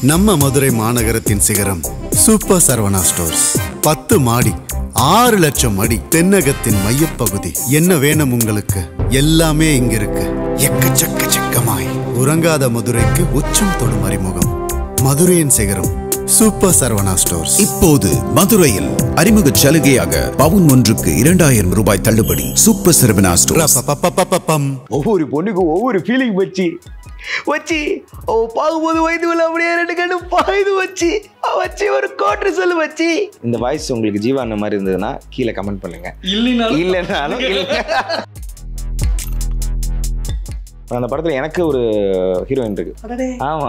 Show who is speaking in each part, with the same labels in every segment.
Speaker 1: நம்ம மதுரை மாநகரத்தின் சிகரம் super Saravana stores பத்து மாடி ஆறு லட்சம் அடி தென்னகத்தின் மையப்பகுதி என்ன வேணும் உங்களுக்கு எல்லாமே இங்க இருக்கு எக்கச்சக்க சிக்கமாய் உறங்காத மதுரைக்கு உச்சம் தொடும் அறிமுகம் மதுரையின் சிகரம் சூப்பர் சரவணா ஸ்டோர்ஸ்
Speaker 2: இப்போது மதுரையில் அறிமுக சலுகையாக பவுன் ஒன்றுக்கு இரண்டாயிரம் ரூபாய் தள்ளுபடி சூப்பர் சரவணா ஸ்டோர்ஸ்
Speaker 1: ரப்பப்பப்பப்பப்பம்.
Speaker 3: ஒவ்வொரு பொண்ணுக்கும் ஒவ்வொரு ஃபீலிங் வச்சு வச்சு அவ பார்க்கும்போது வயது உள்ள அப்படியே ரெண்டு கண்ணு பாயுது வச்சு அவ வச்சு ஒரு கோட்டர் சொல்லு வச்சு இந்த வாய்ஸ் உங்களுக்கு ஜீவா அந்த மாதிரி இருந்ததுன்னா கீழே கமெண்ட் பண்ணுங்க
Speaker 4: இல்லைனாலும்
Speaker 3: இல்லைன்னாலும் இல்ல. அந்த படத்துல எனக்கு ஒரு ஹீரோயின் இருக்கு ஆமா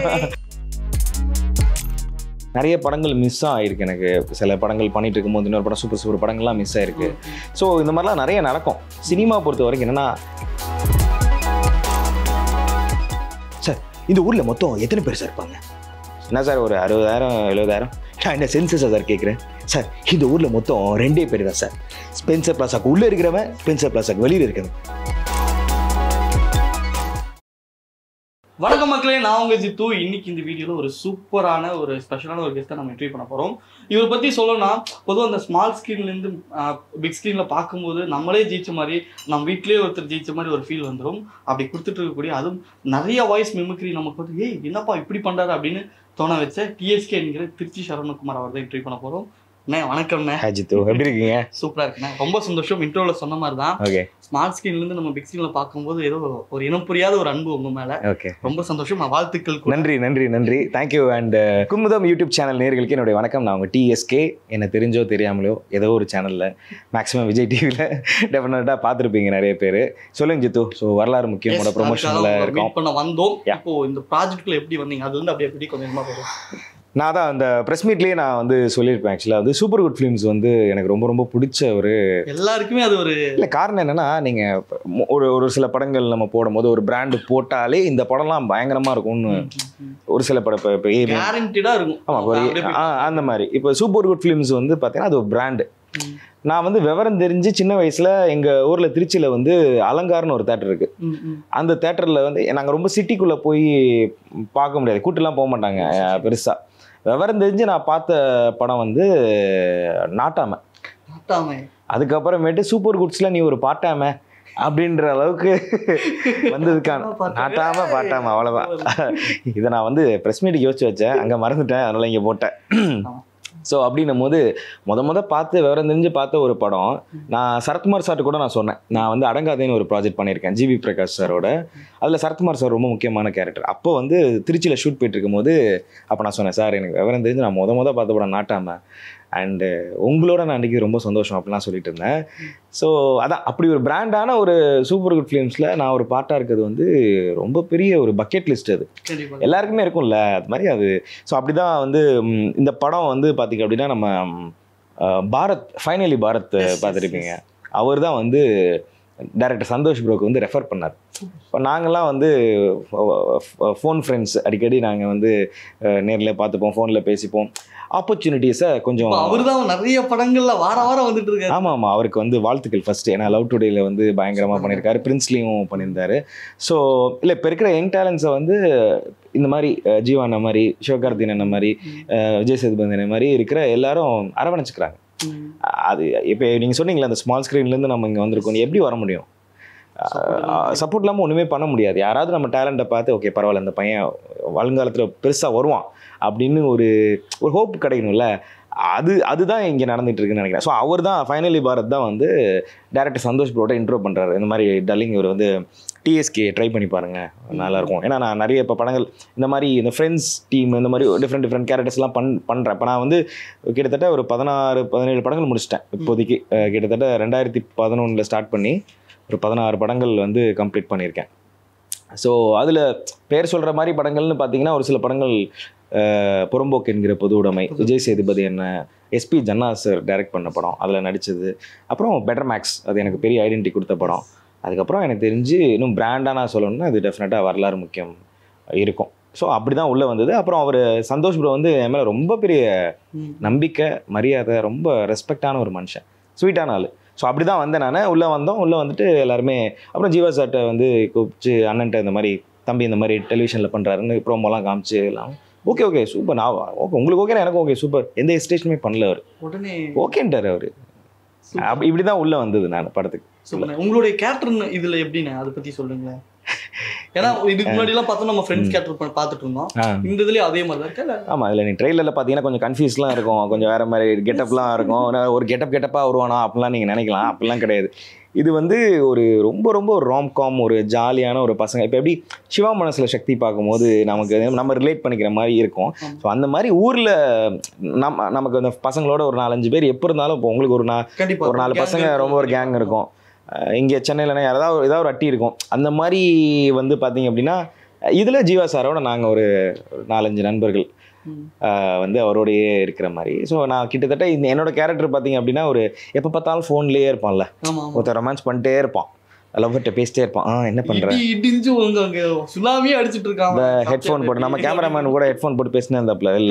Speaker 3: நிறைய படங்கள் மிஸ் ஆகிருக்கு எனக்கு சில படங்கள் பண்ணிட்டு இருக்கும்போது இன்னொரு படம் சூப்பர் சூப்பர் படங்கள்லாம் மிஸ் ஆயிருக்கு ஸோ இந்த மாதிரிலாம் நிறைய நடக்கும் சினிமா பொறுத்த வரைக்கும் என்னன்னா சார் இந்த ஊர்ல மொத்தம் எத்தனை பேர் சார் இருப்பாங்க என்ன சார் ஒரு அறுபதாயிரம் எழுபதாயிரம் நான் என்ன சென்சஸா சார் கேட்குறேன் சார் இந்த ஊர்ல மொத்தம் ரெண்டே பேர் தான் சார் ஸ்பென்சர் பிளாசாக்கு உள்ள இருக்கிறவன் ஸ்பென்சர் பிளாசாக்கு வெளியில இருக்கிறவன்
Speaker 4: வணக்கம் மக்களே நான் உங்க ஜித்து இன்னைக்கு இந்த வீடியோல ஒரு சூப்பரான ஒரு ஸ்பெஷலான ஒரு கெஸ்ட்டை நம்ம இன்டர்வியூ பண்ண போறோம் இவர் பத்தி சொல்லணும்னா பொதுவாக அந்த ஸ்மால் ஸ்க்ரீன்ல இருந்து பிக் ஸ்க்ரீன்ல பார்க்கும்போது நம்மளே ஜெயிச்ச மாதிரி நம்ம வீட்லயே ஒருத்தர் ஜெயிச்ச மாதிரி ஒரு ஃபீல் வந்துடும் அப்படி கொடுத்துட்டு இருக்கக்கூடிய அதுவும் நிறைய வாய்ஸ் மிமிக்ரி நமக்கு வந்து ஏய் என்னப்பா இப்படி பண்றாரு அப்படின்னு தோண வச்ச டிஎஸ்கே என்கிற திருச்சி சரவணகுமார் அவர் தான் இன்டர்வியூ பண்ண போறோம் அண்ணே வணக்கம்ண்ணே
Speaker 3: அஜித்து எப்படி இருக்கீங்க
Speaker 4: சூப்பரா இருக்குண்ணே ரொம்ப சந்தோஷம் இன்ட்ரோல சொன்ன மாதிரி தான்
Speaker 3: ஓகே
Speaker 4: ஸ்மால் ஸ்க்ரீன்ல இருந்து நம்ம பிக் ஸ்க்ரீன்ல பார்க்கும்போது ஏதோ ஒரு இனம் புரியாத ஒரு அன்பு உங்க மேல
Speaker 3: ஓகே
Speaker 4: ரொம்ப சந்தோஷம் வாழ்த்துக்கள் கூட.
Speaker 3: நன்றி நன்றி நன்றி thank you and Kumudam YouTube channel நேர்களுக்கு என்னுடைய வணக்கம் நான் உங்கள் டிஎஸ்கே என்ன தெரிஞ்சோ தெரியாமலையோ ஏதோ ஒரு சேனலில் மேக்ஸிமம் விஜய் டிவியில் டெஃபினட்டாக பார்த்துருப்பீங்க நிறைய பேர் சொல்லுங்க ஜித்து ஸோ வரலாறு முக்கியமோட
Speaker 4: Yes,
Speaker 3: ப்ரொமோஷனில்
Speaker 4: அதுக்காக
Speaker 3: இருக்கோம்
Speaker 4: meet பண்ண வந்தோம்
Speaker 3: Yeah.
Speaker 4: இப்போ இந்த ப்ராஜெக்ட்ல எப்படி வந்தீங்க அது வந்து அப்படியே எப்படி கொஞ்சமா போகும்
Speaker 3: நான் தான் அந்த ப்ரெஸ் மீட்லேயே நான் வந்து சொல்லியிருப்பேன் ஆக்சுவலாக வந்து சூப்பர் குட் ஃபிலிம்ஸ் வந்து எனக்கு ரொம்ப ரொம்ப பிடிச்ச ஒரு
Speaker 4: எல்லாருக்குமே அது ஒரு
Speaker 3: இல்லை காரணம் என்னன்னா நீங்கள் ஒரு ஒரு சில படங்கள் நம்ம போடும்போது ஒரு பிராண்டு போட்டாலே இந்த படம்லாம் பயங்கரமாக இருக்கும்னு ஒரு சில படம் இப்போ இப்போ ஏபி
Speaker 4: கேரண்டடா இருக்கும்
Speaker 3: ஆமாம் ஒரு
Speaker 4: அப்படியே
Speaker 3: ஆ, அந்த மாதிரி இப்போ சூப்பர் குட் ஃபிலிம்ஸ் வந்து பார்த்தீங்கன்னா அது ஒரு பிராண்டு
Speaker 4: ம்.
Speaker 3: நான் வந்து விவரம் தெரிஞ்சு சின்ன வயசுல எங்க ஊர்ல திருச்சியில வந்து அலங்காரன்னு ஒரு தேட்டர் இருக்கு
Speaker 4: ம், ம்.
Speaker 3: அந்த தேட்டர்ல வந்து நாங்க ரொம்ப சிட்டிக்குள்ள போய் பார்க்க முடியாது கூட்டெல்லாம் போக மாட்டாங்க அஹ், பெருசா விவரம் தெரிஞ்சு நான் பார்த்த படம் வந்து நாட்டாம
Speaker 4: நாட்டாமை.
Speaker 3: அதுக்கப்புறமேட்டு சூப்பர் குட்ஸ்ல நீ ஒரு பாட்டாம அப்படின்ற அளவுக்கு வந்ததுக்கான நாட்டாம பாட்டாம அவ்வளவுதான் இதை நான் வந்து ப்ரெஸ் மீட்டுக்கு யோசிச்சு வச்சேன் அங்கே மறந்துட்டேன் அதனால இங்கே போட்டேன் ஸோ அப்படின்னும் போது முத முத பார்த்து விவரம் தெரிஞ்சு பார்த்த ஒரு படம் நான் சரத்குமார் சார்ட்டு கூட நான் சொன்னேன் நான் வந்து அடங்காதேன்னு ஒரு ப்ராஜெக்ட் பண்ணியிருக்கேன் ஜிவி பிரகாஷ் சாரோட அதில் சரத்குமார் சார் ரொம்ப முக்கியமான கேரக்டர் அப்போ வந்து திருச்சியில் ஷூட் போயிட்டு இருக்கும்போது அப்போ நான் சொன்னேன் சார் எனக்கு விவரம் தெரிஞ்சு நான் முத முத பார்த்த படம் நாட்டாம அண்டு உங்களோட நான் அன்றைக்கி ரொம்ப சந்தோஷம் அப்படிலாம் சொல்லிட்டு இருந்தேன் ஸோ அதான் அப்படி ஒரு பிராண்டான ஒரு சூப்பர் குட் ஃபிலிம்ஸில் நான் ஒரு பாட்டாக இருக்கிறது வந்து ரொம்ப பெரிய ஒரு பக்கெட் லிஸ்ட் அது
Speaker 4: கண்டிப்பா.
Speaker 3: எல்லாருக்குமே இருக்கும்ல அது மாதிரி அது ஸோ அப்படிதான் வந்து ம், இந்த படம் வந்து பார்த்தீங்க அப்படின்னா நம்ம ம், அஹ், Bharat finally Bharat
Speaker 4: Yes, yes,
Speaker 3: பார்த்துருப்பீங்க அவர் தான் வந்து டைரக்டர் சந்தோஷ் ப்ரோக்கு வந்து ரெஃபர் பண்ணார் இப்போ நாங்கள்லாம் வந்து ஃபோன் ஃப்ரெண்ட்ஸ் அடிக்கடி நாங்கள் வந்து நேரில் பார்த்துப்போம் ஃபோனில் பேசிப்போம் ஆப்பர்ச்சுனிட்டிஸை கொஞ்சம்
Speaker 4: இப்போ அவர்தான் நிறைய படங்கள்ல வார வாரம் வந்துட்டு இருக்காரு
Speaker 3: ஆமாம் ஆமாம் அவருக்கு வந்து வாழ்த்துக்கள் ஃபர்ஸ்ட் ஏன்னா லவ் டுடேல வந்து பயங்கரமாக பண்ணியிருக்காரு பிரின்ஸ்லேயும் பண்ணியிருந்தாரு ஸோ இல்லை இப்போ இருக்கிற யங் டேலண்ட்ஸை வந்து இந்த மாதிரி அஹ், ஜீவான மாதிரி சிவகார்த்திகேயன் மாதிரி அஹ், விஜய் சேதுபதி மாதிரி இருக்கிற எல்லாரும் அரவணைச்சுக்கிறாங்க
Speaker 4: ம்.
Speaker 3: அது இப்போ நீங்கள் சொன்னீங்களே அந்த ஸ்மால் ஸ்க்ரீன்லேருந்து நம்ம இங்கே வந்திருக்கோம் எப்படி வர முடியும் சப்போர்ட் இல்லாமல் ஒன்றுமே பண்ண முடியாது யாராவது நம்ம டேலண்ட்டை பார்த்து ஓகே பரவாயில்ல இந்த பையன் வருங்காலத்தில் பெருசாக வருவான் அப்படின்னு ஒரு ஒரு ஹோப் கிடைக்கணும்ல அது அதுதான் இங்கே நடந்துட்டு இருக்குன்னு நினைக்கிறேன் ஸோ அவர் தான் ஃபைனலி பாரத் தான் வந்து டேரக்டர் சந்தோஷ் ப்ரோட இன்ட்ரோ பண்ணுறாரு இந்த மாதிரி டல்லிங் இவர் வந்து டிஎஸ்கே ட்ரை பண்ணி பாருங்க நல்லாயிருக்கும் ஏன்னா நான் நிறைய இப்போ படங்கள் இந்த மாதிரி இந்த ஃப்ரெண்ட்ஸ் டீம் இந்த மாதிரி டிஃப்ரெண்ட் டிஃப்ரெண்ட் கேரக்டர்ஸ்லாம் பண் பண்ணுறேன் இப்போ நான் வந்து கிட்டத்தட்ட ஒரு பதினாறு பதினேழு படங்கள் முடிச்சிட்டேன் இப்போதைக்கு அஹ் கிட்டத்தட்ட ரெண்டாயிரத்தி பதினொன்றில் ஸ்டார்ட் பண்ணி ஒரு பதினாறு படங்கள் வந்து கம்ப்ளீட் பண்ணியிருக்கேன் ஸோ அதில் பேர் சொல்கிற மாதிரி படங்கள்னு பார்த்தீங்கன்னா ஒரு சில படங்கள் அஹ், புறம்போக்கு என்கிற பொது உடைமை விஜய் சேதுபதி என்ன எஸ்பி ஜன்னா சார் டைரக்ட் பண்ண படம் அதில் நடித்தது அப்புறம் பெட்டர் மேக்ஸ் அது எனக்கு பெரிய ஐடென்டிட்டி கொடுத்த படம் அதுக்கப்புறம் எனக்கு தெரிஞ்சு இன்னும் பிராண்டாக நான் சொல்லணும்னா அது டெஃபினட்டாக வரலாறு முக்கியம் இருக்கும் ஸோ அப்படி தான் உள்ளே வந்தது அப்புறம் அவர் சந்தோஷ் ப்ரோ வந்து என் மேலே ரொம்ப பெரிய
Speaker 4: ம்.
Speaker 3: நம்பிக்கை மரியாதை ரொம்ப ரெஸ்பெக்டான ஒரு மனுஷன் ஸ்வீட்டான ஆள் ஸோ அப்படி தான் வந்தேன் நான் உள்ளே வந்தோம் உள்ளே வந்துட்டு எல்லாருமே அப்புறம் ஜீவா சார்ட்ட வந்து கூப்பிச்சு அண்ணன்ட்ட இந்த மாதிரி தம்பி இந்த மாதிரி டெலிவிஷனில் பண்ணுறாருன்னு ப்ரோமோலாம் காமிச்சு எல்லாம் ஓகே ஓகே சூப்பர் நான் ஓகே உங்களுக்கு ஓகே எனக்கு ஓகே சூப்பர் எந்த ஹெசிடேஷனுமே பண்ணல அவர்
Speaker 4: உடனே
Speaker 3: ஓகேன்ட்டார் அவர் அப்படி இப்படி தான் உள்ளே வந்தது நான் படத்துக்கு
Speaker 4: சூப்பர்ண்ணே. உங்களுடைய கேரக்டர் இதுல எப்படிண்ணே அதை பத்தி சொல்லுங்களேன் ஏன்னா இதுக்கு முன்னாடி எல்லாம் பார்த்தோம் நம்ம ஃப்ரெண்ட்ஸ் கேரக்டர் பார்த்துட்டு இருந்தோம்
Speaker 3: ஆ
Speaker 4: இந்த இதுலயும் அதே மாதிரி தான் இருக்கா இல்ல
Speaker 3: ஆமாம் அதில் நீ ட்ரெயிலரில் பார்த்தீங்கன்னா கொஞ்சம் கன்ஃபியூஸ்லாம் இருக்கும் கொஞ்சம் வேறு மாதிரி கெட்டப்லாம் இருக்கும் நான் ஒரு கெட்டப் கெட்டப்பாக வருவானா அப்படிலாம் நீங்கள் நினைக்கலாம் அப்படிலாம் கிடையாது இது வந்து ஒரு ரொம்ப ரொம்ப ஒரு ராம்காம் ஒரு ஜாலியான ஒரு பசங்க இப்போ எப்படி சிவா மனசில் சக்தி பார்க்கும்போது நமக்கு நம்ம ரிலேட் பண்ணிக்கிற மாதிரி இருக்கும் ஸோ அந்த மாதிரி ஊரில் நம்ம நமக்கு அந்த பசங்களோட ஒரு நாலஞ்சு பேர் எப்போ இருந்தாலும் இப்போ உங்களுக்கு ஒரு நா
Speaker 4: கண்டிப்பா
Speaker 3: ஒரு நாலு
Speaker 4: gang
Speaker 3: பசங்க
Speaker 4: இருக்கும்.
Speaker 3: ரொம்ப ஒரு கேங் இருக்கும் அஹ் இங்கே சென்னையிலனா ஏதாவது ஏதாவது ஒரு அட்டி இருக்கும் அந்த மாதிரி வந்து பார்த்தீங்க அப்படின்னா இதில் ஜீவா சாரோட நாங்கள் ஒரு ஒரு நாலஞ்சு நண்பர்கள்
Speaker 4: ம்.
Speaker 3: அஹ் வந்து அவரோடையே இருக்கிற மாதிரி ஸோ நான் கிட்டத்தட்ட இந்த என்னோட கேரக்டர் பார்த்தீங்க அப்படின்னா ஒரு எப்போ பார்த்தாலும் ஃபோன்லேயே இருப்பான்ல
Speaker 4: ஆமா ஆமா
Speaker 3: ஒருத்தர் ரொமான்ஸ் பண்ணிட்டே இருப்பான் லவ்கிட்ட பேசிட்டே இருப்பான் ஆ என்ன பண்ணுற
Speaker 4: இடி இடிஞ்சு உங்க அங்க சுனாமியே அடிச்சிட்டு இருக்காங்க
Speaker 3: இந்த ஹெட்ஃபோன் போட்டு நம்ம கேமராமேன் கூட ஹெட்ஃபோன் போட்டு பேசினே இருந்தாப்ல இல்லை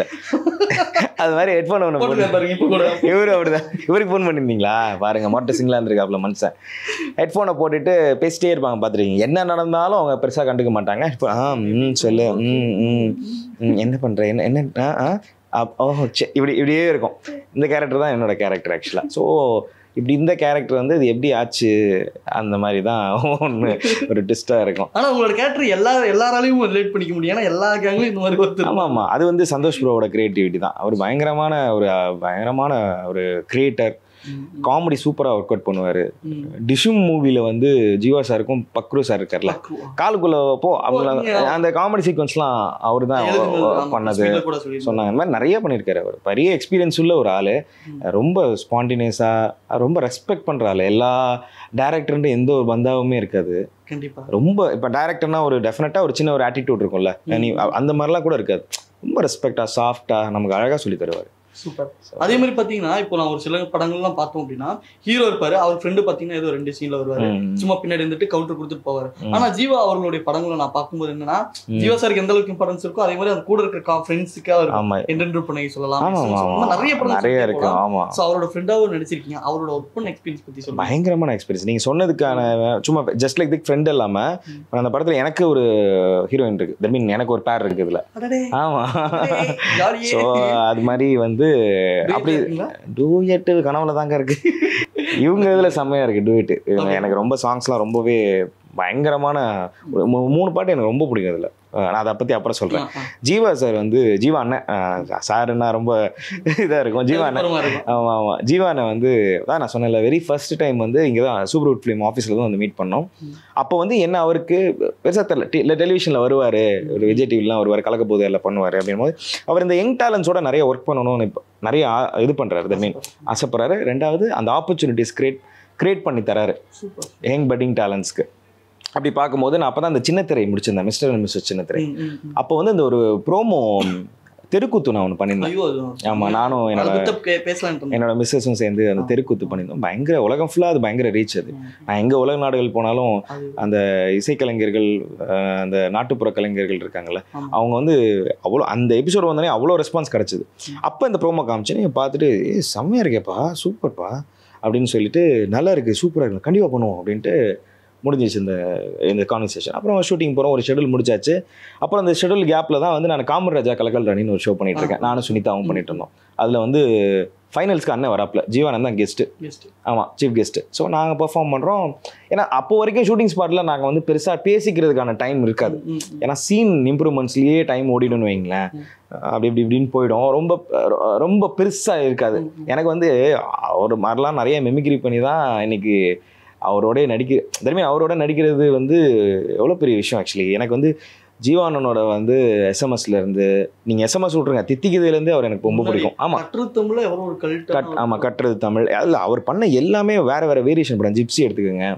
Speaker 3: அது மாதிரி ஹெட்ஃபோன் ஒன்று போட்டு
Speaker 4: போட்டு பாருங்க இப்ப கூட
Speaker 3: இவரு அப்படிதான் இவருக்கு ஃபோன் பண்ணியிருந்தீங்களா பாருங்க மொட்டை சிங்கிளா இருந்திருக்காப்ல மனுஷன் ஹெட்ஃபோனை போட்டுட்டு பேசிட்டே இருப்பாங்க பார்த்துருக்கீங்க என்ன நடந்தாலும் அவங்க பெருசாக கண்டுக்க மாட்டாங்க இப்போ ஆ ம் சொல்லு ம் ம் ம், என்ன பண்ணுற என்ன என்ன ஆ ஆ அப்- ஓ சே இப்படி இப்படியே இருக்கும் இந்த கேரக்டர் தான் என்னோட கேரக்டர் ஆக்சுவலாக ஸோ இப்படி இந்த கேரக்டர் வந்து இது எப்படி ஆச்சு அந்த மாதிரி தான் ஒன்று ஒரு ட்விஸ்ட்டாக இருக்கும்
Speaker 4: ஆனா உங்களோட கேரக்டர் எல்லா எல்லாராலையும் ரிலேட் பண்ணிக்க முடியும் ஏன்னா எல்லா கேங்லயும் இந்த மாதிரி ஒருத்தர்
Speaker 3: ஆமாம் ஆமாம் அது வந்து சந்தோஷ் ப்ரோவோட கிரியேட்டிவிட்டி தான் அவர் பயங்கரமான ஒரு பயங்கரமான ஒரு கிரியேட்டர்
Speaker 4: ம்,
Speaker 3: காமெடி சூப்பராக ஒர்க் அவுட் பண்ணுவார்
Speaker 4: ம்.
Speaker 3: டிஷும் மூவியில் வந்து ஜீவா சாருக்கும் பக்ரு சார் இருக்கார்ல
Speaker 4: பக்குவா.
Speaker 3: காலுக்குள்ள போ அப்படிலாம்
Speaker 4: நீங்க-
Speaker 3: அந்த காமெடி சீக்வன்ஸ்லாம் அவர் தான்
Speaker 4: எழுதுனது, ஆமா,
Speaker 3: பண்ணது
Speaker 4: speed ல கூட சொல்லியிருந்தாங்க.
Speaker 3: சொன்னாங்க இந்த மாதிரி நிறைய பண்ணியிருக்காரு அவர் பெரிய எக்ஸ்பீரியன்ஸ் உள்ள ஒரு ஆள்
Speaker 4: ம்.
Speaker 3: ரொம்ப ஸ்பான்டினியஸாக ரொம்ப ரெஸ்பெக்ட் பண்ணுற ஆள் எல்லா டேரக்டர்ன்ட்டு எந்த ஒரு பந்தாவுமே இருக்காது
Speaker 4: கண்டிப்பா
Speaker 3: ரொம்ப இப்போ டேரக்டர்னா ஒரு டெஃபினட்டாக ஒரு சின்ன ஒரு ஆட்டிடியூட் இருக்கும்ல
Speaker 4: ம்.
Speaker 3: நீ அந்த மாதிரிலாம் கூட இருக்காது ரொம்ப ரெஸ்பெக்டாக சாஃப்டாக நமக்கு அழகாக சொல்லி தருவார்
Speaker 4: சூப்பர் அதே மாதிரி பாத்தீங்கன்னா இப்போ நான் ஒரு சில படங்கள்லாம் பார்த்தோம் அப்படின்னா ஹீரோ இருப்பாரு அவர் ஃப்ரெண்டு பாத்தீங்கன்னா ஏதோ ரெண்டு சீன்ல வருவாரு சும்மா பின்னாடி இருந்துட்டு கவுண்டர் கொடுத்துட்டு போவாரு
Speaker 3: ம்.
Speaker 4: ஆனா ஜீவா அவர்களுடைய படங்களை நான் பார்க்கும்போது என்னன்னா
Speaker 3: ம்.
Speaker 4: ஜீவா சாருக்கு எந்த அளவுக்கு இம்பார்ட்டன்ஸ் இருக்கோ அதே மாதிரி அந்த கூட இருக்க ஃப்ரெண்ட்ஸுக்கு அவர்
Speaker 3: ஆமாம்
Speaker 4: என்டென்டர் பண்ணி சொல்லலாம்
Speaker 3: ஆமாம்
Speaker 4: இந்த
Speaker 3: ஆமாம்
Speaker 4: மாதிரி நிறைய படம்
Speaker 3: நிறைய இருக்கு ஆமாம்
Speaker 4: ஸோ அவரோட ஃப்ரெண்டாவும் நடிச்சிருக்கீங்க அவரோட ஒர்க் பண்ண எக்ஸ்பீரியன்ஸ் பத்தி சொல்லுங்க
Speaker 3: பயங்கரமான எக்ஸ்பீரியன்ஸ் நீங்கள் சொன்னதுக்கான சும்மா ஜஸ்ட் லைக் திக் ஃப்ரெண்ட் இல்லாமல்
Speaker 4: ம்.
Speaker 3: அந்த படத்தில் எனக்கு ஒரு ஹீரோயின் இருக்கு தட் மீன் எனக்கு ஒரு பேர் இருக்கு இதில்
Speaker 4: அடடே,
Speaker 3: ஆமாம்
Speaker 4: அடடே, ஜாலியே.
Speaker 3: ஸோ அது மாதிரி வந்து
Speaker 4: Duet
Speaker 3: அப்படி
Speaker 4: இருக்குங்களா?
Speaker 3: டூயட்டு கனவுல தாங்க இருக்கு இவங்க இதில் செம்மையாக இருக்கு டூயட்டு
Speaker 4: Okay.
Speaker 3: எனக்கு ரொம்ப சாங்ஸ்லாம் ரொம்பவே பயங்கரமான ஒரு மூ- மூணு பாட்டு எனக்கு ரொம்ப பிடிக்கும் அதில் நான் அதை பற்றி அப்புறம் சொல்கிறேன்
Speaker 4: ஆ, ஆ.
Speaker 3: ஜீவா சார் வந்து ஜீவா அண்ணன் சாருன்னா ரொம்ப இதாக இருக்கும் ஜீவா அண்ணன்
Speaker 4: சூப்பரமா இருக்கும்.
Speaker 3: ஆமாம் ஆமாம் ஜீவானை வந்து தான் நான் சொன்னேன்ல வெரி ஃபர்ஸ்ட் டைம் வந்து இங்கே தான் சூப்பர் உட் ஃபிலிம் ஆஃபீஸில் தான் வந்து மீட் பண்ணோம்
Speaker 4: ம்.
Speaker 3: அப்போ வந்து என்ன அவருக்கு பெருசாக தெரியல டி இல்லை டெலிவிஷனில் வருவார் ஒரு விஜய் டிவிலாம் வருவார் கலக்க போது எல்லாம் பண்ணுவார் அப்படின் போது அவர் இந்த யங் டேலண்ட்ஸோட நிறைய ஒர்க் பண்ணணும்னு இப்போ நிறைய ஆ- இது பண்ணுறாரு தட் மீன் ஆசைப்படுறாரு ரெண்டாவது அந்த ஆப்பர்ச்சுனிட்டிஸ் கிரியேட் கிரியேட் பண்ணி தராரு
Speaker 4: சூப்பர்
Speaker 3: யங் பட்டிங் டேலண்ட்ஸ்க்கு அப்படி பார்க்கும்போது நான் அப்போ தான் அந்த சின்ன திரை முடிச்சிருந்தேன் மிஸ்டர் அண்ட் மிஸ்டர் சின்ன திரை
Speaker 4: ம், ம், ம்.
Speaker 3: அப்போ வந்து இந்த ஒரு ப்ரோமோ தெருக்கூத்து நான் ஒன்று பண்ணியிருந்தேன்
Speaker 4: ஐயோ அது
Speaker 3: ஆமா, நானும்
Speaker 4: அதை
Speaker 3: என்னோட-
Speaker 4: பத்தி பே- பேசலாம்னு இருந்தேன்.
Speaker 3: என்னோட மிஸ்ஸஸும் சேர்ந்து அந்த தெருக்கூத்து பண்ணியிருந்தோம் பயங்கர உலகம் ஃபுல்லாக அது பயங்கர ரீச் அது
Speaker 4: ம்.
Speaker 3: நான் எங்கே உலக நாடுகள் போனாலும்
Speaker 4: அது
Speaker 3: அந்த இசைக்கலைஞர்கள் அஹ், அந்த நாட்டுப்புற கலைஞர்கள் இருக்காங்கல்ல
Speaker 4: ஆமா.
Speaker 3: அவங்க வந்து அவ்வளோ அந்த எபிசோட் வந்தோடனே அவ்வளோ ரெஸ்பான்ஸ் கிடச்சிது அப்போ இந்த ப்ரோமோ காமிச்சேன்னு பார்த்துட்டு ஏ செம்மையாக இருக்கேப்பா சூப்பர்ப்பா அப்படின்னு சொல்லிட்டு நல்லா இருக்குது சூப்பராக இருக்கு கண்டிப்பாக பண்ணுவோம் அப்படின்ட்டு முடிஞ்சிச்சு இந்த இந்த கான்வர்சேஷன் அப்புறம் ஷூட்டிங் போகிறோம் ஒரு ஷெடியூல் முடிச்சாச்சு அப்புறம் அந்த ஷெடியூல் கேப்பில் தான் வந்து நான் காமர் ராஜா கலக்கல் ராணின்னு ஒரு ஷோ பண்ணிட்டு இருக்கேன் நானும் சுனிதாவும் பண்ணிட்டு இருந்தோம் அதில் வந்து ஃபைனல்ஸ்க்கு அண்ணன் வராப்புல ஜீவானந்த் தான் கெஸ்ட்டு
Speaker 4: Best.
Speaker 3: ஆமாம் சீஃப் கெஸ்ட்டு ஸோ நாங்கள் பெர்ஃபார்ம் பண்ணுறோம் ஏன்னா அப்போ வரைக்கும் ஷூட்டிங் ஸ்பாட்டில் நாங்கள் வந்து பெருசாக பேசிக்கிறதுக்கான டைம் இருக்காது
Speaker 4: ம், ம்.
Speaker 3: ஏன்னா சீன் இம்ப்ரூவ்மெண்ட்ஸ்லேயே டைம் ஓடிடும்னு வைங்களேன்
Speaker 4: ம்.
Speaker 3: அப்படி இப்படி இப்படின்னு போயிடும் ரொம்ப ரொம்ப பெருசாக இருக்காது
Speaker 4: ம், ம்.
Speaker 3: எனக்கு வந்து அவர் மாதிரிலாம் நிறைய மெமிக்ரி பண்ணி தான் இன்னைக்கு அவரோட நடிக்க தர்மீன் அவரோட நடிக்கிறது வந்து எவ்வளோ பெரிய விஷயம் ஆக்சுவலி எனக்கு வந்து ஜீவானனோட வந்து எஸ்எம்எஸ்ல இருந்து நீங்கள் எஸ்எம்எஸ் விட்ருங்க தித்திக்கிறதுலேருந்து அவர் எனக்கு ரொம்ப பிடிக்கும் ஆமாம்
Speaker 4: கற்று தமிழ்ல எவ்வளவு ஒரு கல்ட்
Speaker 3: கட் ஆமாம் கட்டுறது தமிழ் அதில் அவர் பண்ண எல்லாமே வேற வேற வேரியேஷன் படம் ஜிப்ஸி எடுத்துக்கோங்க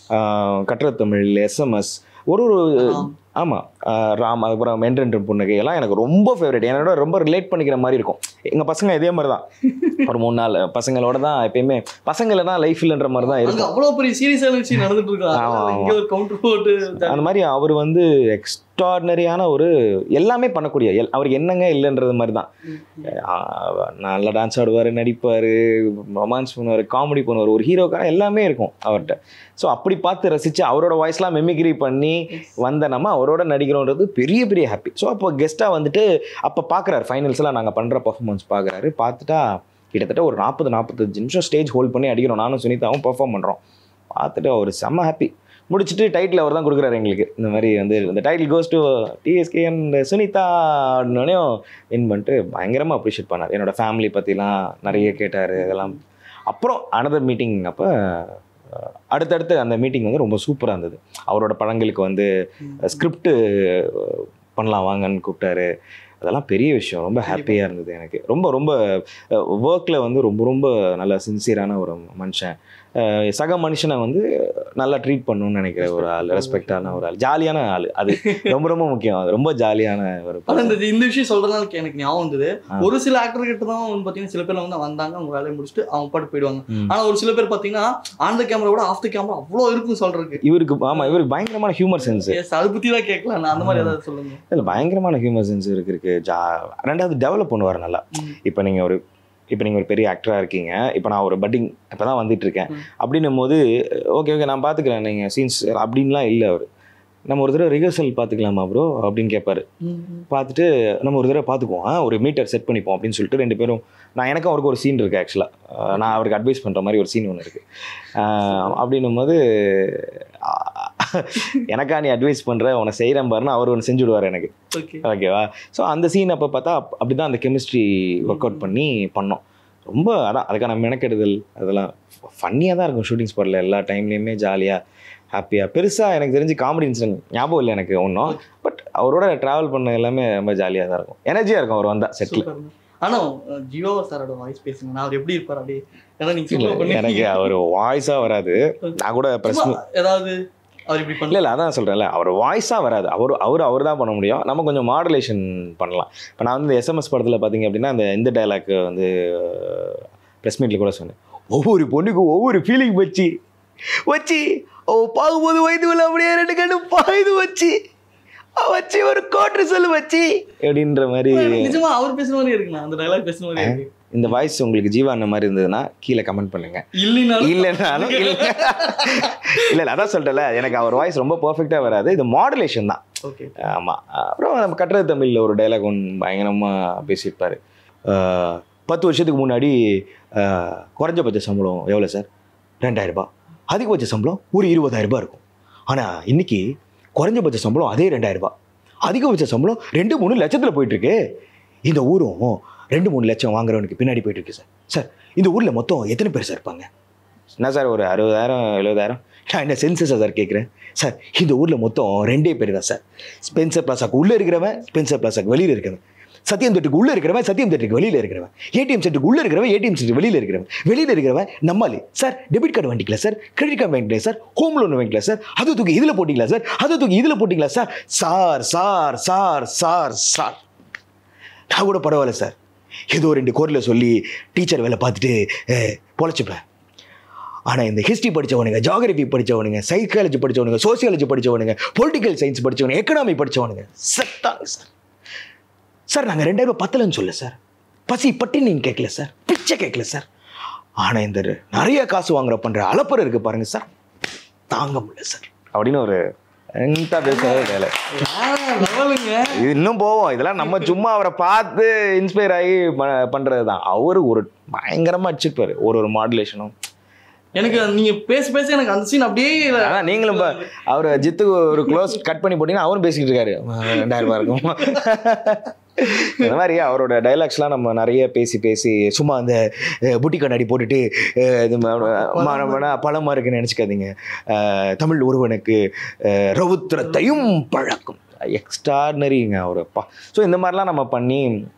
Speaker 3: ஆஹ் கட்டுறது தமிழ் எஸ்எம்எஸ் ஒரு ஒரு ஆமாம் ராம் அதுக்கப்புறம் மென்ரெண்டு புன்னகை எல்லாம் எனக்கு ரொம்ப ஃபேவரட் என்னோட ரொம்ப ரிலேட் பண்ணிக்கிற மாதிரி இருக்கும் எங்கள் பசங்க இதே மாதிரி தான் ஒரு மூணு நாள் பசங்களோட தான் எப்பயுமே பசங்களை தான் லைஃப் இல்லைன்ற மாதிரி தான்
Speaker 4: அங்க
Speaker 3: இருக்கும்
Speaker 4: அவ்வளவு பெரிய சீரியஸான விஷயம் நடந்துட்டு இருக்கு
Speaker 3: ஆமா,
Speaker 4: அதனால
Speaker 3: ஆமா.
Speaker 4: இங்க ஒரு கவுண்டர் போட்டு
Speaker 3: அந்த மாதிரி அவர் வந்து எக்ஸ்ட்ராடினரியான ஒரு எல்லாமே பண்ணக்கூடிய எல் அவருக்கு என்னங்க இல்லைன்றது மாதிரி தான் ஆஹ் நல்லா டான்ஸ் ஆடுவார் நடிப்பார் ரொமான்ஸ் பண்ணுவார் காமெடி பண்ணுவார் ஒரு ஹீரோக்கான எல்லாமே இருக்கும் அவர்கிட்ட ஸோ அப்படி பார்த்து ரசித்து அவரோட வாய்ஸ்லாம் மெமிக்ரி பண்ணி வந்த நம்ம அவரோட நடிக்கிறோன்றது பெரிய பெரிய ஹாப்பி ஸோ அப்போ கெஸ்ட்டாக வந்துட்டு அப்போ பார்க்குறாரு ஃபைனல்ஸ்லாம் நாங்கள் பண்ணுற பர்ஃபார்மன்ஸ் பார்க்குறாரு பார்த்துட்டா கிட்டத்தட்ட ஒரு நாற்பது நாற்பத்தஞ்சு நிமிஷம் ஸ்டேஜ் ஹோல்ட் பண்ணி அடிக்கிறோம் நானும் சுனிதாவும் பெர்ஃபார்ம் பண்ணுறோம் பார்த்துட்டு அவர் செம்ம ஹாப்பி முடிச்சுட்டு டைட்டில் அவர் தான் கொடுக்குறாரு எங்களுக்கு இந்த மாதிரி வந்து இந்த title goes to TSK and Sunitha அப்படின்னோடனே வின் பண்ணிட்டு பயங்கரமாக அப்ரிஷியேட் பண்ணார் என்னோட ஃபேமிலி பற்றிலாம் நிறைய கேட்டார் இதெல்லாம் அப்புறம் அனதர் மீட்டிங் அப்போ அடுத்தடுத்து அந்த மீட்டிங் வந்து ரொம்ப சூப்பராக இருந்தது அவரோட படங்களுக்கு வந்து ஸ்கிரிப்ட் பண்ணலாம் வாங்கன்னு கூப்பிட்டாரு அதெல்லாம் பெரிய விஷயம் ரொம்ப ஹாப்பியாக இருந்தது எனக்கு ரொம்ப ரொம்ப ஒர்க்கில் வந்து ரொம்ப ரொம்ப நல்ல சின்சியரான ஒரு மனுஷன் அஹ் சக மனுஷனை வந்து நல்லா ட்ரீட் பண்ணணும்னு நினைக்கிற ஒரு ஆள் ரெஸ்பெக்டான ஒரு ஆள் ஜாலியான ஆள் அது ரொம்ப ரொம்ப முக்கியம் அது ரொம்ப ஜாலியான ஒரு
Speaker 4: ஆனா
Speaker 3: person.
Speaker 4: இந்த இந்த விஷயம் சொல்றதுனால எனக்கு ஞாபகம் வந்தது
Speaker 3: ஆ.
Speaker 4: ஒரு சில ஆக்டர் கிட்ட தான் வந்து பாத்தீங்கன்னா சில பேர் வந்து வந்தாங்க அவங்க வேலையை முடிச்சுட்டு அவங்க பாட்டு போயிடுவாங்க
Speaker 3: ம்.
Speaker 4: ஆனா ஒரு சில பேர் பாத்தீங்கன்னா ஆன் த கேமரா விட ஆஃப் த கேமரா அவ்வளோ இருக்கும் சொல்றதுக்கு
Speaker 3: இவருக்கு ஆமாம் இவருக்கு பயங்கரமான ஹியூமர் சென்ஸ்
Speaker 4: எஸ் அதை பத்தி தான் கேட்கலாம் நான் அந்த மாதிரி ஏதாவது சொல்லுங்க
Speaker 3: இல்லை பயங்கரமான ஹியூமர் சென்ஸ் இருக்கு இருக்கு ஜா ரெண்டாவது டெவலப் பண்ணுவார் நல்லா
Speaker 4: ம்.
Speaker 3: இப்போ நீங்கள் ஒரு இப்போ நீங்கள் ஒரு பெரிய ஆக்டராக இருக்கீங்க இப்போ நான் ஒரு பட்டிங் இப்போ தான் வந்துட்டு இருக்கேன்
Speaker 4: ம்.
Speaker 3: அப்படின்னும் போது ஓகே ஓகே நான் பார்த்துக்கிறேன் நீங்கள் சீன்ஸ் அப்படின்லாம் இல்லை அவர் நம்ம ஒரு தடவை ரிஹர்சல் பார்த்துக்கலாமா ப்ரோ அப்படின்னு கேட்பாரு பார்த்துட்டு நம்ம ஒரு தடவை பார்த்துக்குவோம் ஆ, ஒரு மீட்டர் செட் பண்ணிப்போம் அப்படின்னு சொல்லிட்டு ரெண்டு பேரும் நான் எனக்கும் அவருக்கு ஒரு சீன் இருக்குது ஆக்சுவலாக நான் அவருக்கு அட்வைஸ் பண்ணுற மாதிரி ஒரு சீன் ஒன்று இருக்குது அப்படின்னும் போது ஆ, எனக்கா நீ அட்வைஸ் பண்ணுற உன்னை செய்கிறேன் பாருன்னு அவர் ஒன்று செஞ்சு விடுவார் எனக்கு
Speaker 4: ஓகே
Speaker 3: ஓகேவா ஸோ அந்த சீன் அப்போ பார்த்தா அப்- அப்படிதான் அந்த கெமிஸ்ட்ரி ஒர்க் அவுட் பண்ணி பண்ணோம் ரொம்ப அதான் அதுக்கான மெனக்கெடுதல் அதெல்லாம் ஃபன்னியாக தான் இருக்கும் ஷூட்டிங் ஸ்பாட்டில் எல்லா டைம்லேயுமே ஜாலியாக ஹாப்பியாக பெருசாக எனக்கு தெரிஞ்சு காமெடி இன்சிடென்ட் ஞாபகம் இல்லை எனக்கு ஒன்றும் பட் அவரோட ட்ராவல் பண்ண எல்லாமே ரொம்ப ஜாலியாக தான் இருக்கும் எனர்ஜியாக இருக்கும் அவர் வந்தால் செட்டில்
Speaker 4: சூப்பர் ஆனா அஹ், ஜீவா சாரோட வாய்ஸ் பேசுங்க நான் அவர் எப்படி இருப்பார் அப்படியே ஏன்னா நீங்க super
Speaker 3: எனக்கு
Speaker 4: பண்ணிருக்கீங்க.
Speaker 3: அவர் வாய்ஸாக வராது நான் கூட ப்ரெஸ்
Speaker 4: சும்மா ஏதாவது அவர் இப்படி
Speaker 3: இல்லை
Speaker 4: பண்ணல
Speaker 3: இல்லை அதான் சொல்கிறேன்ல அவர் வாய்ஸாக வராது அவர் அவர் அவர் தான் பண்ண முடியும் நம்ம கொஞ்சம் மாடுலேஷன் பண்ணலாம் இப்போ நான் வந்து எஸ்எம்எஸ் படத்தில் பார்த்தீங்க அப்படின்னா அந்த இந்த டைலாக் வந்து ப்ரெஸ் மீட்டில் கூட சொன்னேன் ஒவ்வொரு பொண்ணுக்கும் ஒவ்வொரு ஃபீலிங் வச்சு வச்சு அவ பார்க்கும்போது வயது உள்ள அப்படியே ரெண்டு கண்ணு பாயுது வச்சு அவ வச்சு ஒரு கோட்டு சொல்லு வச்சு அப்படின்ற மாதிரி
Speaker 4: நிஜமா அவர் பேசுற மாதிரி இருக்குண்ணா அந்த டைலாக் பேசுற மாதிரி இருக்கு
Speaker 3: இந்த வாய்ஸ் உங்களுக்கு ஜீவா அந்த மாதிரி இருந்ததுன்னா கீழே கமெண்ட் பண்ணுங்க
Speaker 4: இல்லைனாலும்
Speaker 3: இல்லைனாலும் இல்லை இல்லை இல்லை அதான் சொல்லிட்டல எனக்கு அவர் வாய்ஸ் ரொம்ப பர்ஃபெக்டாக வராது இது மாடுலேஷன் தான்
Speaker 4: ஓகே
Speaker 3: ஆமாம் அப்புறம் நம்ம கட்டுறது தமிழில் ஒரு டைலாக் ஒன்று பயங்கரமாக பேசியிருப்பார் அஹ், பத்து வருஷத்துக்கு முன்னாடி அஹ், குறைஞ்சபட்ச சம்பளம் எவ்வளோ சார் ரெண்டாயிரம் ரூபாய் அதிகபட்ச சம்பளம் ஒரு இருபதாயிரம் ரூபாய் இருக்கும் ஆனால் இன்னைக்கு குறைஞ்சபட்ச சம்பளம் அதே ரெண்டாயிரம் ரூபாய் அதிகபட்ச சம்பளம் ரெண்டு மூணு லட்சத்தில் போயிட்டுருக்கு இந்த ஊரும் ரெண்டு மூணு லட்சம் வாங்குறவனுக்கு பின்னாடி போயிட்டு இருக்கு சார் சார் இந்த ஊரில் மொத்தம் எத்தனை பேர் சார் இருப்பாங்க என்ன சார் ஒரு அறுபதாயிரம் எழுபதாயிரம் நான் என்ன சென்சஸாக சார் கேட்குறேன் சார் இந்த ஊரில் மொத்தம் ரெண்டே பேர் தான் சார் ஸ்பென்சர் பிளாசாக்கு உள்ளே இருக்கிறவன் ஸ்பென்சர் பிளாசாக்கு வெளியில் இருக்கிறவன் சத்தியம் தேட்டுக்கு உள்ளே இருக்கிறவன் சத்தியம் தேட்டுக்கு வெளியில் இருக்கிறவன் ஏடிஎம் செட்டுக்கு உள்ளே இருக்கிறவன் ஏடிஎம் செட்டு வெளியில் இருக்கிறவன் வெளியில் இருக்கிறவன் நம்மாலே சார் டெபிட் கார்டு வாங்கிக்கல சார் கிரெடிட் கார்டு வாங்கிக்கல சார் ஹோம் லோன் வாங்கிக்கல சார் அது தூக்கி இதில் போட்டிங்களா சார் அது தூக்கி இதில் போட்டிங்களா sir sir sir sir sir sir நான் கூட பரவாயில்ல சார் ஏதோ ரெண்டு கோரில் சொல்லி டீச்சர் வேலை பார்த்துட்டு அஹ், பொழைச்சுப்பேன் ஆனால் இந்த ஹிஸ்ட்ரி படித்தவனுங்க ஜாகிரபி படித்தவனுங்க சைக்காலஜி படித்தவனுங்க சோசியாலஜி படித்தவனுங்க பொலிட்டிக்கல் சயின்ஸ் படித்தவனுங்க எக்கனாமி படித்தவனுங்க செத்தாங்க சார் சார் நாங்கள் ரெண்டாயிரம் ரூபாய் பத்தலன்னு சொல்ல சார் பசி பட்டி நீங்கள் கேட்கல சார் பிச்சை கேட்கல சார் ஆனால் இந்த நிறைய காசு வாங்குற பண்ணுற அலப்பறை இருக்கு பாருங்க சார் தாங்க முடியல சார் அப்படின்னு ஒரு என்கிட்ட பேசுறது வேலை
Speaker 4: லெவலுங்க
Speaker 3: இது இன்னும் போவோம் இதெல்லாம் நம்ம சும்மா அவரை பார்த்து இன்ஸ்பயர் ஆகி ப- பண்றது தான் அவர் ஒரு பயங்கரமா அடிச்சிருப்பாரு ஒரு ஒரு மாடுலேஷனும்
Speaker 4: எனக்கு நீங்க பேச பேச எனக்கு அந்த சீன் அப்படியே
Speaker 3: அதான் நீங்களும் இப்போ அவர் ஜித்து ஒரு க்ளோஸ் கட் பண்ணி போட்டீங்கன்னா அவரும் பேசிக்கிட்டு இருக்காரு ஆ, ரெண்டாயிரம் ரூபாய் இருக்கும் இந்த மாதிரி அவரோட டைலாக்ஸ்லாம் நம்ம நிறைய பேசி பேசி சும்மா அந்த அஹ், புட்டி கண்ணாடி போட்டுட்டு அஹ், இது ம- ம- ம- பழமா இருக்குன்னு நினச்சிக்காதீங்க தமிழ் ஒருவனுக்கு அஹ், ரவுத்திரத்தையும் பழக்கும் எக்ஸ்ட்ராடனரிங்க அவர் அப்பா ஸோ இந்த மாதிரிலாம் நம்ம பண்ணி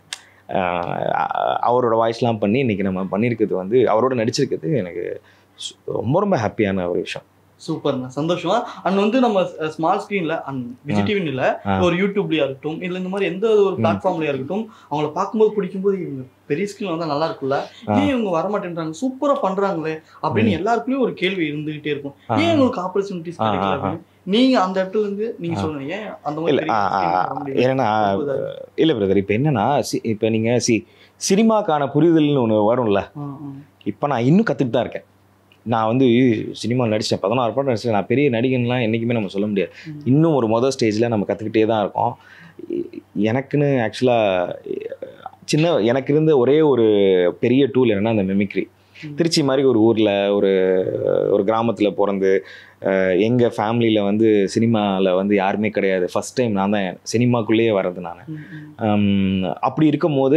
Speaker 3: அஹ், அவரோட வாய்ஸ்லாம் பண்ணி இன்னைக்கு நம்ம பண்ணியிருக்கிறது வந்து அவரோட நடிச்சிருக்கிறது எனக்கு சு- ரொம்ப ரொம்ப ஹாப்பியான ஒரு விஷயம்
Speaker 4: சூப்பர்ண்ணா சந்தோஷமா அண்ட் வந்து நம்ம ஸ்மால் ஸ்க்ரீன்ல அண்ட் விஜய் டிவின்னு இல்ல
Speaker 3: ஆ.
Speaker 4: ஒரு யூடியூப்லயா இருக்கட்டும் இல்ல இந்த மாதிரி எந்த ஒரு பிளாட்ஃபார்ம்லயா இருக்கட்டும் அவங்கள பார்க்கும்போது பிடிக்கும்போது இவங்க பெரிய ஸ்க்ரீன் வந்தா நல்லா இருக்கும்ல
Speaker 3: ஆ.
Speaker 4: ஏன் இவங்க வர மாட்டேன்றாங்க சூப்பரா பண்றாங்களே அப்படின்னு எல்லாருக்குள்ளயும் ஒரு கேள்வி இருந்துகிட்டே இருக்கும்
Speaker 3: ஆ.
Speaker 4: ஏன் உங்களுக்கு ஆப்பர்ச்சுனிட்டிஸ்
Speaker 3: ஆ,
Speaker 4: கிடைக்கல
Speaker 3: ஆ, ஆ.
Speaker 4: அப்படின்னு நீங்க அந்த இடத்துல இருந்து நீங்க
Speaker 3: ஆ.
Speaker 4: சொல்லுங்க ஏன் அந்த மாதிரி
Speaker 3: இல்லை
Speaker 4: பெரிய screen வர முடியல?
Speaker 3: ஏன்னா
Speaker 4: போகுதா?
Speaker 3: இல்லை பிரதர் இப்போ என்னன்னா சி இப்போ நீங்கள் சி சினிமாக்கான புரிதல்னு ஒன்று வரும்ல
Speaker 4: ஆ, ஆ.
Speaker 3: இப்போ நான் இன்னும் கற்றுட்டு தான் இருக்கேன் நான் வந்து சினிமா நடித்தேன் பதினாறு படம் நடிச்சேன் நான் பெரிய நடிகன்லாம் என்றைக்குமே நம்ம சொல்ல முடியாது இன்னும் ஒரு மொதல் ஸ்டேஜில் நம்ம கற்றுக்கிட்டே தான் இருக்கோம் எ- எனக்குன்னு ஆக்சுவலாக சின்ன எனக்கு இருந்த ஒரே ஒரு பெரிய டூல் என்னன்னா அந்த மெமிக்ரி திருச்சி மாதிரி ஒரு ஊரில் ஒரு ஒரு கிராமத்தில் பிறந்து எங்கள் ஃபேமிலியில் வந்து சினிமாவில் வந்து யாருமே கிடையாது ஃபஸ்ட் டைம் நான் தான் சினிமாக்குள்ளேயே வர்றது நான் ஹம், அப்படி இருக்கும்போது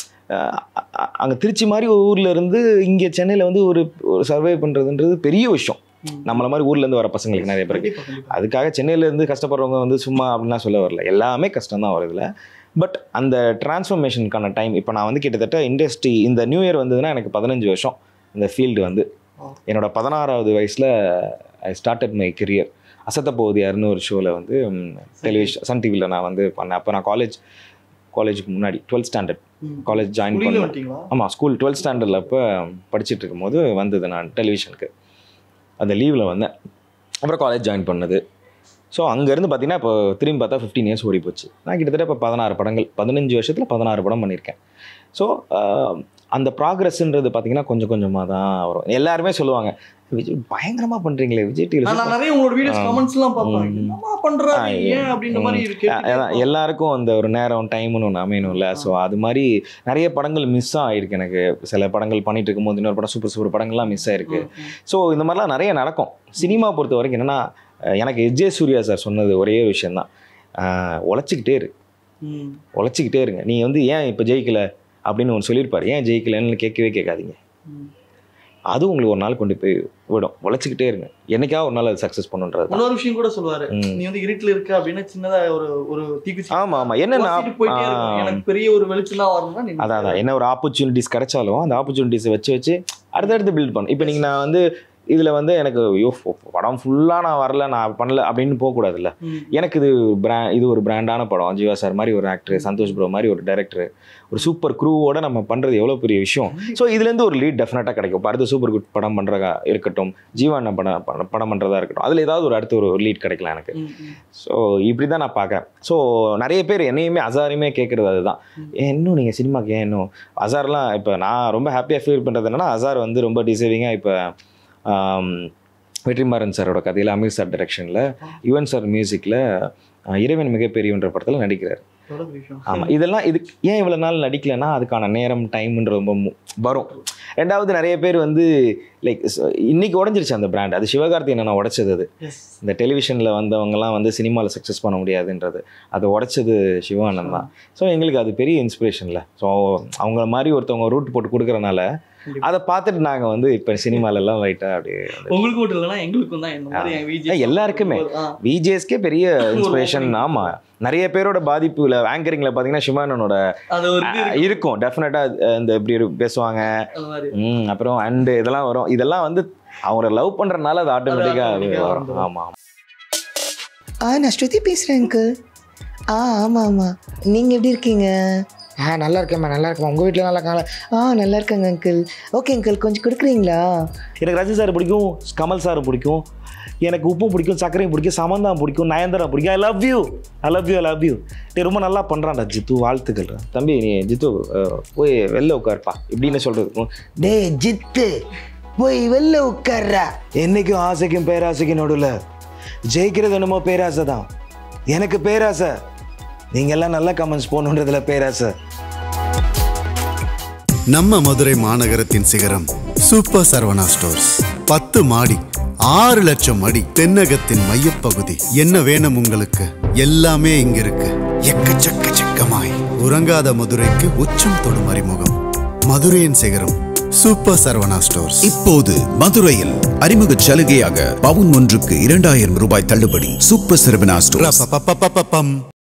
Speaker 3: அங்கே திருச்சி மாதிரி ஒரு ஊரில் இருந்து இங்கே சென்னையில் வந்து ஒரு ஒரு சர்வே பண்ணுறதுன்றது பெரிய விஷயம் நம்மள மாதிரி ஊர்லேருந்து வர பசங்களுக்கு நிறைய பேருக்கு
Speaker 4: கண்டிப்பா கண்டிப்பா
Speaker 3: அதுக்காக சென்னையில இருந்து கஷ்டப்படுறவங்க வந்து சும்மா அப்படின்லாம் சொல்ல வரல எல்லாமே கஷ்டம் தான் வருதுல பட் அந்த டிரான்ஸ்ஃபர்மேஷனுக்கான டைம் இப்போ நான் வந்து கிட்டத்தட்ட இண்டஸ்ட்ரி இந்த நியூ இயர் வந்ததுன்னா எனக்கு பதினஞ்சு வருஷம் இந்த ஃபீல்டு வந்து
Speaker 4: Wow.
Speaker 3: என்னோட பதினாறாவது வயசில் ஐ ஸ்டார்டட் மை கெரியர் அசத்த போகுது யாருன்னு ஒரு ஷோவில் வந்து டெலிவிஷன் சன் டிவியில் நான் வந்து பண்ணேன் அப்போ நான் காலேஜ் காலேஜுக்கு முன்னாடி டுவெல்த் ஸ்டாண்டர்ட்
Speaker 4: ம்.
Speaker 3: காலேஜ் ஜாயின்
Speaker 4: ஸ்கூலில்
Speaker 3: பண்ணேன்
Speaker 4: வந்துட்டீங்களா
Speaker 3: ஆமாம் ஸ்கூல் டுவெல்த் ஸ்டாண்டர்டில் அப்போ படிச்சுட்டு இருக்கும்போது வந்தது நான் டெலிவிஷனுக்கு அந்த லீவில் வந்தேன் அப்புறம் காலேஜ் ஜாயின் பண்ணது ஸோ அங்கேருந்து பார்த்தீங்கன்னா இப்போ திரும்பி பார்த்தா ஃபிஃப்டீன் இயர்ஸ் ஓடி போச்சு நான் கிட்டத்தட்ட இப்போ பதினாறு படங்கள் பதினஞ்சு வருஷத்தில் பதினாறு படம் பண்ணியிருக்கேன் ஸோ அந்த ப்ராக்ரஸ்ன்றது பார்த்தீங்கன்னா கொஞ்சம் கொஞ்சமாக தான் வரும் எல்லாருமே சொல்லுவாங்க விஜய் பயங்கரமாக பண்ணுறீங்களே விஜய் டிவியில்
Speaker 4: நான் நான் நிறைய உங்களோட வீடியோஸ்
Speaker 3: ஆ.
Speaker 4: கமெண்ட்ஸ் எல்லாம் பார்ப்பேன்
Speaker 3: ம்.
Speaker 4: என்னமா பண்றாரு
Speaker 3: ஆ,
Speaker 4: ஏன் அப்படின்ற மாதிரி இருக்கு
Speaker 3: அதான் எல்லாருக்கும் அந்த ஒரு நேரம் டைம்னு ஒன்று அமையணும்ல ஸோ அது மாதிரி நிறைய படங்கள் மிஸ் ஆகிருக்கு எனக்கு சில படங்கள் பண்ணிட்டு இருக்கும்போது இன்னொரு படம் சூப்பர் சூப்பர் படங்கள்லாம் மிஸ் ஆயிருக்கு ஸோ இந்த மாதிரிலாம் நிறைய நடக்கும் சினிமா பொறுத்த வரைக்கும் என்னென்னா எனக்கு எஜே சூர்யா சார் சொன்னது ஒரே ஒரு விஷயந்தான் அஹ், உழைச்சிக்கிட்டே இரு உழைச்சிக்கிட்டே இருங்க நீ வந்து ஏன் இப்போ ஜெயிக்கல அப்படின்னு ஒன்று சொல்லியிருப்பாரு ஏன் ஜெயிக்கலன்னு கேட்கவே கேட்காதீங்க அது உங்களுக்கு ஒரு நாள் கொண்டு போய் விடும் உழைச்சிக்கிட்டே இருங்க என்னைக்கா ஒரு நாள் அது சக்ஸஸ் பண்ணுன்றது தான்.
Speaker 4: இன்னொரு விஷயம் கூட சொல்லுவாரு
Speaker 3: ம்.
Speaker 4: நீ வந்து இருட்டுல இருக்க அப்படின்னா சின்னதா ஒரு ஒரு தீக்குச்சி
Speaker 3: ஆமா ஆமா என்னன்னா
Speaker 4: உரசிட்டு போயிட்டே இருக்கும்.
Speaker 3: ஆ,
Speaker 4: எனக்கு பெரிய ஒரு வெளிச்சம் தான் வரணும்னா நீ
Speaker 3: அதான் அதான் என்ன ஒரு ஆப்பர்ச்சுனிட்டிஸ் கிடைச்சாலும் அந்த ஆப்பர்ச்சுனிட்டிஸை வச்சு வச்சு அடுத்தடுத்து பில்ட் பண்ணும் இப்போ நீங்கள் நான் வந்து இதில் வந்து எனக்கு ஐயோ படம் ஃபுல்லாக நான் வரல நான் பண்ணல அப்படின்னு போகக்கூடாதுல்ல
Speaker 4: ம்.
Speaker 3: எனக்கு இது பிரா இது ஒரு பிராண்டான படம் ஜீவா சார் மாதிரி ஒரு ஆக்டர் சந்தோஷ் ப்ரோ மாதிரி ஒரு டைரக்டர் ஒரு சூப்பர் க்ரூவோட நம்ம பண்ணுறது எவ்வளோ பெரிய விஷயம் ஸோ இதுலேருந்து ஒரு லீட் டெஃபினட்டாக கிடைக்கும் இப்போ அடுத்த சூப்பர் குட் படம் பண்ணுறதா இருக்கட்டும் ஜீவா அண்ணன் படம் படம் படம் பண்ணுறதா இருக்கட்டும் அதில் ஏதாவது ஒரு அடுத்த ஒரு லீட் கிடைக்கலாம் எனக்கு
Speaker 4: ம், ம்.
Speaker 3: ஸோ இப்படி தான் நான் பார்க்குறேன் ஸோ நிறைய பேர் என்னையுமே அசாரையுமே கேட்குறது அதுதான் ஏன் இன்னும் நீங்கள் சினிமாக்கு ஏன் இன்னும் அசார்லாம் இப்போ நான் ரொம்ப ஹாப்பியாக ஃபீல் பண்ணுறது என்னன்னா அசார் வந்து ரொம்ப டிசர்விங்காக இப்போ வெற்றிமாறன் சாரோட கதையில் அமீர் சார் டைரக்ஷனில் யுவன் சார் மியூசிக்கில் இறைவன் மிகப்பெரியன்ற படத்தில் நடிக்கிறார்
Speaker 4: எவ்வளவு பெரிய விஷயம்.
Speaker 3: ஆமாம் இதெல்லாம் இதுக்கு ஏன் இவ்வளோ நாள் நடிக்கலைன்னா அதுக்கான நேரம் டைம்ன்ற ரொம்ப மு- வரும் ரெண்டாவது நிறைய பேர் வந்து லைக் இன்னைக்கு உடஞ்சிருச்சு அந்த பிராண்ட் அது சிவகார்த்திகேயனை உடைச்சது அது
Speaker 4: Yes.
Speaker 3: இந்த டெலிவிஷனில் வந்தவங்கலாம் வந்து சினிமாவில் சக்ஸஸ் பண்ண முடியாதுன்றது அதை உடைச்சது சிவானந்த் தான் ஸோ எங்களுக்கு அது பெரிய இன்ஸ்பிரேஷன்ல ஸோ அவங்கள மாதிரி ஒருத்தவங்க ரூட் போட்டு கொடுக்குறனால
Speaker 4: கண்டிப்பா.
Speaker 3: அதை பார்த்துட்டு நாங்கள் வந்து இப்போ சினிமாலெல்லாம் லைட்டாக அப்படியே வந்து
Speaker 4: உங்களுக்கு மட்டும் இல்லைன்னா எங்களுக்கும் தான் இந்த மாதிரி என் VJ
Speaker 3: ஏய், எல்லாருக்குமே.
Speaker 4: ஆ.
Speaker 3: விஜேஎஸ்கே பெரிய இன்ஸ்பிரேஷன்
Speaker 4: opening.
Speaker 3: ஆமாம் நிறைய பேரோட பாதிப்புல ஆங்கரிங்கில் பார்த்தீங்கன்னா சிவானனோட
Speaker 4: அது ஒரு இது இருக்கு.
Speaker 3: இருக்கும் டெஃபினட்டாக இந்த இப்படி ஒரு பேசுவாங்க
Speaker 4: அந்த மாதிரி
Speaker 3: ம் அப்புறம் அண்டு இதெல்லாம் வரும் இதெல்லாம் வந்து அவங்கள லவ் பண்ணுறதுனால அது ஆட்டோமேட்டிக்காக அது
Speaker 4: automatic ஆ
Speaker 3: வரும்
Speaker 4: வந்துரும்.
Speaker 3: ஆமாம்
Speaker 5: ஆ நான் ஸ்ருதி பேசுகிறேன் அங்கிள் ஆ ஆமாம் ஆமாம் நீங்கள் எப்படி இருக்கீங்க ஆ நல்லா இருக்கேம்மா நல்லா இருக்கேம்மா உங்கள் வீட்டில் நல்லா இருக்காங்களா ஆ நல்லா இருக்காங்க அங்கிள் ஓகே அங்கிள் கொஞ்சம் கொடுக்குறீங்களா
Speaker 3: எனக்கு ரஜினி சார் பிடிக்கும் கமல் சார் பிடிக்கும் எனக்கு உப்பும் பிடிக்கும் சர்க்கரையும் பிடிக்கும் சமந்தா பிடிக்கும் நயன்தாரா பிடிக்கும் I love you I love you I love you நீ ரொம்ப நல்லா பண்ணுறான்டா ஜித்து வாழ்த்துக்கள் தம்பி நீ ஜித்து அஹ், போய் வெளில உட்காருப்பா இப்படின்னு சொல்கிறது
Speaker 5: டே ஜித்து போய் வெளில உட்கார்றா
Speaker 3: என்னைக்கும் ஆசைக்கும் பேராசைக்கும் நடுவில் ஜெயிக்கிறது என்னமோ பேராசை தான் எனக்கு பேராசை நீங்கள் எல்லாம் நல்ல கமெண்ட்ஸ் போகணுன்றதுல பேராசை
Speaker 1: நம்ம மதுரை மாநகரத்தின் சிகரம் சூப்பர் சரவணா ஸ்டோர்ஸ் பத்து மாடி ஆறு லட்சம் அடி தென்னகத்தின் மையப்பகுதி என்ன வேணும் உங்களுக்கு எல்லாமே இங்க இருக்கு எக்கச்சக்க சிக்கமாய் உறங்காத மதுரைக்கு உச்சம் தொடும் அறிமுகம் மதுரையின் சிகரம் சூப்பர் சரவணா ஸ்டோர்ஸ்
Speaker 2: இப்போது மதுரையில் அறிமுக சலுகையாக பவுன் ஒன்றுக்கு இரண்டாயிரம் ரூபாய் தள்ளுபடி சூப்பர் சரவணா ஸ்டோர்ஸ்
Speaker 1: ரப்பப்பப்பப்பப்பம்.